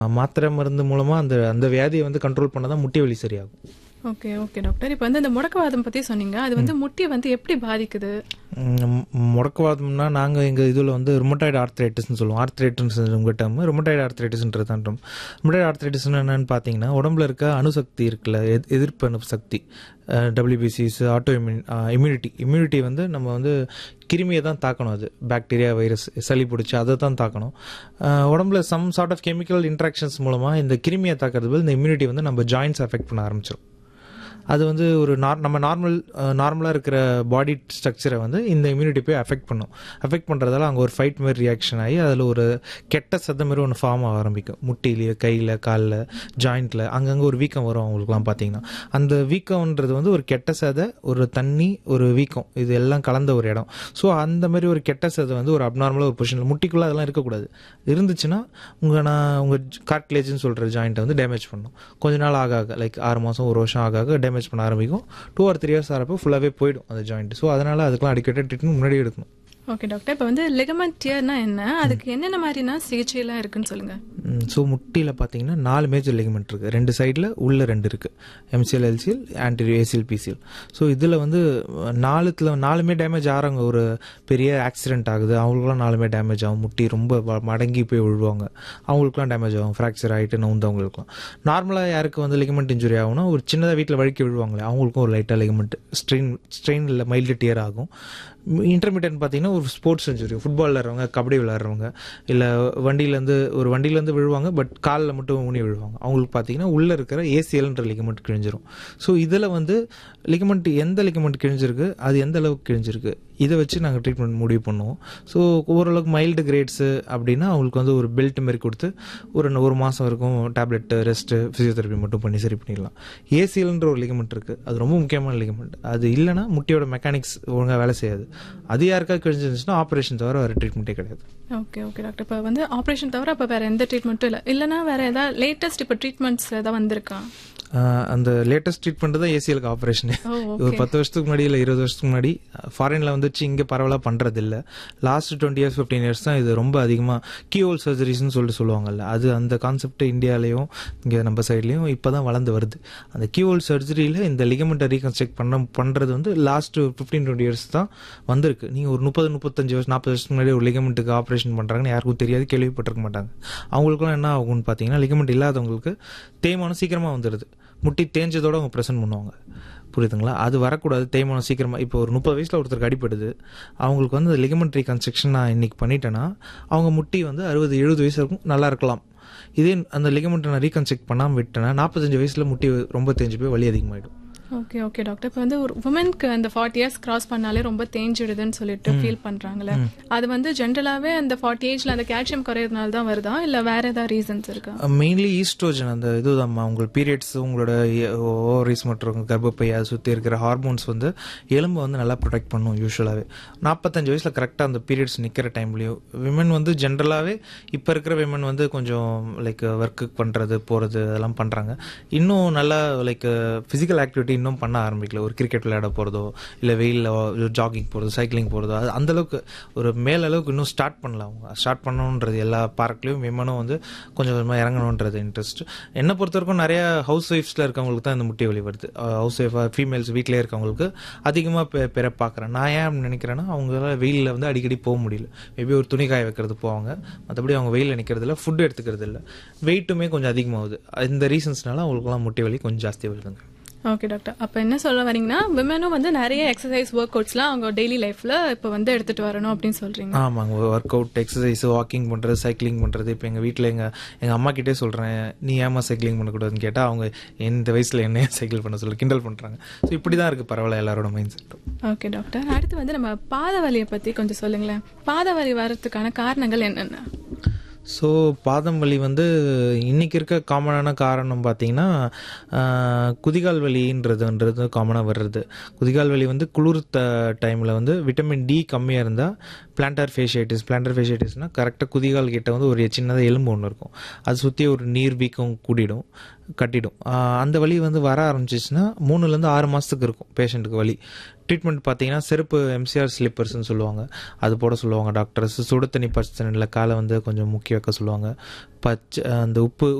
மாத்திரை மருந்து மூலமாக அந்த அந்த வியாதியை வந்து கண்ட்ரோல் பண்ணால் தான் முட்டி வலி சரியாகும் ஓகே ஓகே டாக்டர் இப்போ வந்து இந்த முடக்கவாதம் பத்தி சொன்னீங்க அது வந்து முட்டியை வந்து எப்படி பாதிக்குது ம், முடக்குவாதம்னா நாங்கள் எங்கள் இதில் வந்து ருமட்டாய்டு ஆர்த்ரைட்டிஸ்னு சொல்லுவோம் ஆர்த்ரைட்டிஸ் உங்கள் டேர்ம் ருமட்டாய்டு ஆர்த்ரைட்டிஸ்ன்றது தான் term. ருமட்டாய்டு ஆர்த்ரைட்டிஸ் என்னன்னு பார்த்தீங்கன்னா உடம்புல இருக்க அணுசக்தி இருக்குல்ல எத்- எதிர்ப்பு அணு சக்தி டபிள்யூபிசிஸ் ஆட்டோ இம்யூன் இம்யூனிட்டி இம்யூனிட்டி வந்து நம்ம வந்து கிருமியை தான் தாக்கணும் அது பாக்டீரியா வைரஸ் சளி பிடிச்சி அதை தான் தாக்கணும் அஹ், உடம்புல some sort of chemical interactions மூலமாக இந்த கிருமியை தாக்கிறது பதில் இந்த இம்யூனிட்டி வந்து நம்ம ஜாயின்ஸ் அஃபெக்ட் பண்ண ஆரம்பிச்சிடும் அது வந்து ஒரு நார் நம்ம நார்மல் நார்மலாக இருக்கிற பாடி ஸ்ட்ரக்சரை வந்து இந்த இம்யூனிட்டி போய் அஃபெக்ட் பண்ணும் அஃபெக்ட் பண்ணுறதால அங்கே ஒரு ஃபைட் மாதிரி ரியாக்ஷன் ஆகி அதில் ஒரு கெட்ட சத்தம் மாதிரி ஒன்று ஃபார்ம் ஆக ஆரம்பிக்கும் முட்டிலேயே கையில் காலில் ஜாயிண்ட்டில் அங்கங்கே ஒரு வீக்கம் வரும் அவங்களுக்குலாம் பார்த்தீங்கன்னா அந்த வீக்கம்ன்றது வந்து ஒரு கெட்ட சதை ஒரு தண்ணி ஒரு வீக்கம் இது எல்லாம் கலந்த ஒரு இடம் ஸோ அந்த மாதிரி ஒரு கெட்ட சதை வந்து ஒரு அப்நார்மலாக ஒரு பொசிஷனில் முட்டிக்குள்ளே அதெல்லாம் இருக்கக்கூடாது இருந்துச்சுன்னா உங்கள் நான் உங்கள் கார்ட்லேஜ்னு சொல்கிற ஜாயிண்ட்டை வந்து டேமேஜ் பண்ணும் கொஞ்ச நாள் ஆக ஆக லைக் ஆறு மாதம் ஒரு வருஷம் ஆக ஆக டேமேஜ் பண்ண ஆரம்பிக்கும் டூ ஆர் த்ரீ இயர்ஸ் ஆகிறப்போ ஃபுல்லாகவே போயிடும் அந்த ஜாயிண்ட் ஸோ அதனால் அதுக்கெலாம் அடிக்கடி ட்ரீட்மெண்ட் முன்னாடி எடுக்கணும் ஓகே டாக்டர் இப்போ வந்து லிகமெண்ட் டியர்னா என்ன அதுக்கு என்னென்ன மாதிரினா சிகிச்சைலாம் இருக்குன்னு சொல்லுங்க ஸோ முட்டியில் பார்த்தீங்கன்னா நாலு மேஜர் லிகமெண்ட் இருக்குது ரெண்டு சைடில் உள்ள ரெண்டு இருக்குது MCL LCL anterior ACL PCL so இதில் வந்து நாலுத்துல நாலுமே டேமேஜ் ஆகிறவங்க ஒரு பெரிய ஆக்சிடென்ட் ஆகுது அவங்களுக்குலாம் நாலுமே டேமேஜ் ஆகும் முட்டி ரொம்ப வ- மடங்கி போய் விழுவாங்க அவங்களுக்குலாம் டேமேஜ் ஆகும் ஃப்ராக்சர் ஆகிட்டு நவுந்தவங்களுக்குலாம் நார்மலாக யாருக்கு வந்து லிகமெண்ட் இன்ஜுரி ஆகும்னா ஒரு சின்னதாக வீட்டில் வழுக்கி விழுவாங்களே அவங்களுக்கும் ஒரு லைட்டாக லிகமெண்ட் ஸ்ட்ரெயின் ஸ்ட்ரெயின் இல்லை மைல்டு டியர் ஆகும் இன்டர்மீடியட் பார்த்தீங்கன்னா ஒரு ஸ்போர்ட்ஸ் இன்ஜுரி ஃபுட்பால் விளாட்றவங்க கபடி விளாட்றவங்க இல்லை வண்டியிலேருந்து ஒரு வண்டியிலேருந்து விழுவாங்க பட் காலில் மட்டும் ஊனி விழுவாங்க அவங்களுக்கு பார்த்தீங்கன்னா உள்ளே இருக்கிற ஏசிஎல்ன்ற லிகமெண்ட் கிழிஞ்சிரும் ஸோ இதில் வந்து லிகமெண்ட் எந்த லிகமெண்ட் கிழிஞ்சிருக்கு அது எந்த அளவுக்கு கிழிஞ்சிருக்கு இதை வச்சு நாங்கள் ட்ரீட்மெண்ட் முடிவு பண்ணுவோம் ஸோ ஓரளவுக்கு மைல்டு கிரேட்ஸு அப்படின்னா அவங்களுக்கு வந்து ஒரு பெல்ட் மாதிரி கொடுத்து ஒரு ஒரு மாதம் வரைக்கும் டேப்லெட்டு ரெஸ்ட்டு ஃபிசியோதெரப்பி மட்டும் பண்ணி சரி பண்ணிடலாம் ஏசிஎல்ன்ற ஒரு லிகமெண்ட் இருக்குது அது ரொம்ப முக்கியமான லிகமெண்ட் அது இல்லைன்னா முட்டியோட மெக்கானிக்ஸ் ஒழுங்காக வேலை செய்யாது அது யாருக்காவது கிழிஞ்சிருந்துச்சுன்னா ஆப்ரேஷன் தவிர வேறு ட்ரீட்மெண்ட்டே கிடையாது ஓகே ஓகே டாக்டர் இப்போ வந்து ஆப்ரேஷன் தவிர அப்போ வேற எந்த ட்ரீட்மெண்ட்டும் இல்லை இல்லைனா வேற ஏதாவது லேட்டஸ்ட் இப்போ ட்ரீட்மெண்ட்ஸ் ஏதாவது வந்திருக்கா ஆஹ் அந்த லேட்டஸ்ட் ட்ரீட்மெண்ட் தான் ஏசிஎலுக்கு ஆப்ரேஷனே ஓ ஒரு பத்து வருஷத்துக்கு முன்னாடி இல்லை இருபது வருஷத்துக்கு முன்னாடி ஃபாரினில் வந்துச்சு இங்கே பரவலாக பண்ணுறது இல்லை last twenty years fifteen years தான் இது ரொம்ப அதிகமாக கீஹோல் சர்ஜரிஸ்னு சொல்லிட்டு சொல்லுவாங்கல்ல அது அந்த கான்செப்ட் இந்தியாலேயும் இங்கே நம்ம சைட்லேயும் இப்போ தான் வளர்ந்து வருது அந்த கீஹோல் சர்ஜரியில் இந்த லிகமெண்ட்டை ரீகன்ஸ்ட்ரக்ட் பண்ண பண்ணுறது வந்து லாஸ்ட் ஃபிஃப்டீன் டுவெண்ட்டி இயர்ஸ் தான் வந்திருக்கு நீங்கள் ஒரு முப்பது முப்பத்தஞ்சு வருஷம் நாற்பது வருஷத்துக்கு முன்னாடி ஒரு லிகமெண்ட்டுக்கு ஆப்ரேஷன் பண்ணுறாங்கன்னு யாருக்கும் தெரியாது கேள்விப்பட்டிருக்க மாட்டாங்க அவங்களுக்குலாம் என்ன ஆகும்னு பார்த்தீங்கன்னா லிகமெண்ட் இல்லாதவங்களுக்கு தேய்மானம் சீக்கிரமாக வந்துடுது முட்டி தேஞ்சதோட அவங்க ப்ரெசென்ட் பண்ணுவாங்க புரியுதுங்களா அது வரக்கூடாது தேய்மானம் சீக்கிரமாக இப்போ ஒரு முப்பது வயசில் ஒருத்தருக்கு அடிப்படுது அவங்களுக்கு வந்து லிகமெண்ட் ரீகன்ஸ்ட்ரக்ஷன் நான் இன்னைக்கு பண்ணிட்டேன்னா அவங்க முட்டி வந்து அறுபது எழுபது வயசு வரைக்கும் நல்லா இருக்கலாம் இதே அந்த லிகமெண்ட்டை நான் ரீகன்ஸ்ட்ரக்ட் பண்ணாமல் விட்டேன்னா நாற்பத்தஞ்சு வயசில் முட்டி ரொம்ப தேஞ்சு போய் வலி அதிகமாகிடும் ஓகே ஓகே டாக்டர் இப்போ வந்து ஒரு உமனுக்கு அந்த ஃபார்ட்டி இயர்ஸ் கிராஸ் பண்ணாலே ரொம்ப தேஞ்சிடுதுன்னு சொல்லிட்டு ஃபீல் பண்றாங்கல்ல அது வந்து ஜென்ரலாவே அந்த ஃபார்ட்டி ஏஜ்ல அந்த கால்சியம் குறையறதுனால தான் வருதா இல்ல வேற ஏதாவது ரீசன்ஸ் இருக்கா மெயின்லி ஈஸ்ட்ரோஜன் அந்த இதுதாம்மா உங்கள் பீரியட்ஸ் உங்களோட ஓவரிஸ் மற்றும் கர்ப்பப்பை அதை சுற்றி இருக்கிற ஹார்மோன்ஸ் வந்து எலும்பை வந்து நல்லா ப்ரொடெக்ட் பண்ணும் யூஸ்வலாகவே நாற்பத்தஞ்சு வயசில் கரெக்டாக அந்த பீரியட்ஸ் நிற்கிற டைம்லேயும் விமன் வந்து ஜென்ரலாகவே இப்போ இருக்கிற விமன் வந்து கொஞ்சம் லைக் ஒர்க்கு பண்ணுறது போகிறது அதெல்லாம் பண்ணுறாங்க இன்னும் நல்லா லைக் ஃபிசிக்கல் ஆக்டிவிட்டி இன்னும் பண்ண ஆரம்பிக்கல ஒரு கிரிக்கெட் விளையாட போகிறதோ இல்லை வெயிலில் ஜாகிங் போகிறதோ சைக்கிளிங் போகிறதோ அது அந்த அளவுக்கு ஒரு மேல் அளவுக்கு இன்னும் ஸ்டார்ட் பண்ணல அவங்க ஸ்டார்ட் பண்ணணுன்றது எல்லா பார்க்லேயும் விமனும் வந்து கொஞ்சம் கொஞ்சமாக இறங்கணுன்றது இன்ட்ரெஸ்ட் என்னை பொறுத்த வரைக்கும் நிறைய ஹவுஸ் ஒய்ஃப்ஸில் இருக்கவங்களுக்கு தான் இந்த முட்டி வலி வருது ஹவுஸ் ஒய்ஃபாக ஃபீமேல்ஸ் வீட்டிலே இருக்கவங்களுக்கு அதிகமாக பெற பார்க்குறேன் நான் ஏன் அப்படி நினைக்கிறேன்னா அவங்களால வெயிலில் வந்து அடிக்கடி போக முடியல மேபி ஒரு துணி காய வைக்கிறது போவாங்க மற்றபடி அவங்க வெயிலில் நிற்கிறது இல்லை ஃபுட் எடுத்துக்கிறது இல்லை வெயிட்டுமே கொஞ்சம் அதிகமாகுது இந்த ரீசன்ஸ்னால அவங்களுக்குலாம் முட்டி வலி கொஞ்சம் ஜாஸ்தி வருதுங்க ஓகே டாக்டர் அப்போ என்ன சொல்ல வரீங்கன்னா விமனும் வந்து நிறைய எக்ஸசைஸ் ஒர்க் அவுட்ஸ்லாம் அவங்க டெய்லி லைஃப்ல இப்போ வந்து எடுத்துட்டு வரணும் அப்படின்னு சொல்றீங்க ஆமாங்க ஒர்க் அவுட் எக்ஸசைஸ் வாக்கிங் பண்ணுறது சைக்கிளிங் பண்ணுறது இப்போ எங்கள் வீட்டில் எங்கள் எங்கள் அம்மா கிட்டே சொல்கிறேன் நீ ஏமா சைக்கிளிங் பண்ணக்கூடாதுன்னு கேட்டால் அவங்க இந்த வயசில் என்ன சைக்கிள் பண்ண சொல்ல கிண்டல் பண்ணுறாங்க ஸோ இப்படி தான் இருக்குது பரவாயில்ல எல்லாரோட மைண்ட் செட்டும் ஓகே டாக்டர் அடுத்து வந்து நம்ம பாத வலியை பத்தி கொஞ்சம் சொல்லுங்களேன் பாத வலி வர்றதுக்கான காரணங்கள் என்னென்ன ஸோ பாதம் வலி வந்து இன்னைக்கு இருக்க காமனான காரணம் பார்த்தீங்கன்னா ஆஹ், குதிகால் வலின்றதுன்றது காமனாக வர்றது குதிகால் வலி வந்து குளிர் த டைமில் வந்து விட்டமின் டி கம்மியாக இருந்தால் பிளான்டர் ஃபேஷியைட்டிஸ் பிளான்டர் ஃபேஷியைட்டிஸ்னால் கரெக்டாக குதிகால் கிட்ட வந்து ஒரு சின்னதாக எலும்பு ஒன்று இருக்கும் அது சுற்றி ஒரு நீர் வீக்கம் கூடிடும் கட்டிடும் ஆஹ் அந்த வலி வந்து வர ஆரம்பிச்சிச்சுன்னா மூணுலேருந்து ஆறு மாதத்துக்கு இருக்கும் பேஷண்ட்டுக்கு வலி ட்ரீட்மெண்ட் பார்த்தீங்கன்னா செருப்பு எம்சிஆர் ஸ்லிப்பர்ஸ்னு சொல்லுவாங்க அது போட சொல்லுவாங்க டாக்டர்ஸ் சுடு தண்ணி பச்சை தண்ணியில் காலை வந்து கொஞ்சம் முக்கி வைக்க சொல்லுவாங்க பச்சை அந்த உப்பு